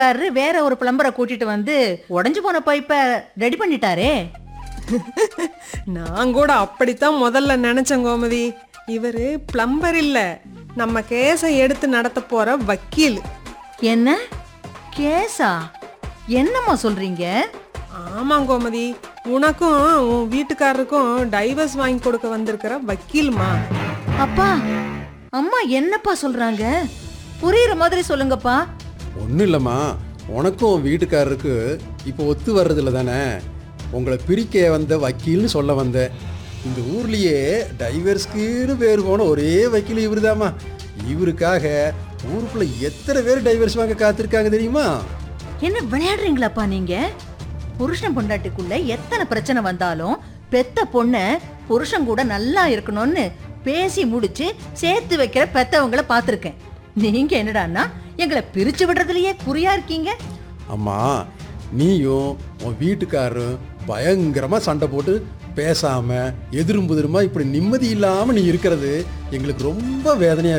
வீட்டுக்காரரு வேற ஒரு பிளம்பரை கூட்டிட்டு வந்து உடைஞ்சு போன பைப்ப ரெடி பண்ணிட்டாரே நான் கூட அப்படித்தான் முதல்ல நினைச்சேன் கோமதி இவரு பிளம்பர் இல்ல நம்ம கேஸை எடுத்து நடத்த போற வக்கீல் என்ன கேஸா என்னம்மா சொல்றீங்க ஆமா கோமதி உனக்கும் உன் வீட்டுக்காரருக்கும் டைவர்ஸ் வாங்கி கொடுக்க வந்திருக்கிற வக்கீல்மா அப்பா அம்மா என்னப்பா சொல்றாங்க புரியுற மாதிரி சொல்லுங்கப்பா ஒன்றும் இல்லைம்மா உனக்கும் உன் வீட்டுக்காரருக்கு இப்போ ஒத்து வர்றதில்ல தானே உங்களை பிரிக்க வந்த வக்கீல்னு சொல்ல வந்தேன் இந்த ஊர்லேயே டைவர்ஸ்க்குன்னு பேர் போன ஒரே வக்கீல் இவருதாம்மா இவருக்காக ஊருக்குள்ள எத்தனை பேர் டைவர்ஸ் வாங்க காத்திருக்காங்க தெரியுமா என்ன விளையாடுறீங்களாப்பா நீங்க புருஷன் பொண்டாட்டிக்குள்ள எத்தனை பிரச்சனை வந்தாலும் பெத்த பொண்ண புருஷன் கூட நல்லா இருக்கணும்னு பேசி முடிச்சு சேர்த்து வைக்கிற பெத்தவங்கள பார்த்திருக்கேன் நீங்க என்னடான்னா எங்களை பிரிச்சு விடுறதுலயே குறியா இருக்கீங்க அம்மா நீயும் உன் வீட்டுக்காரரும் பயங்கரமா சண்டை போட்டு பேசாம எதிரும் புதிருமா இப்படி நிம்மதி இல்லாம நீ இருக்கிறது எங்களுக்கு ரொம்ப வேதனையா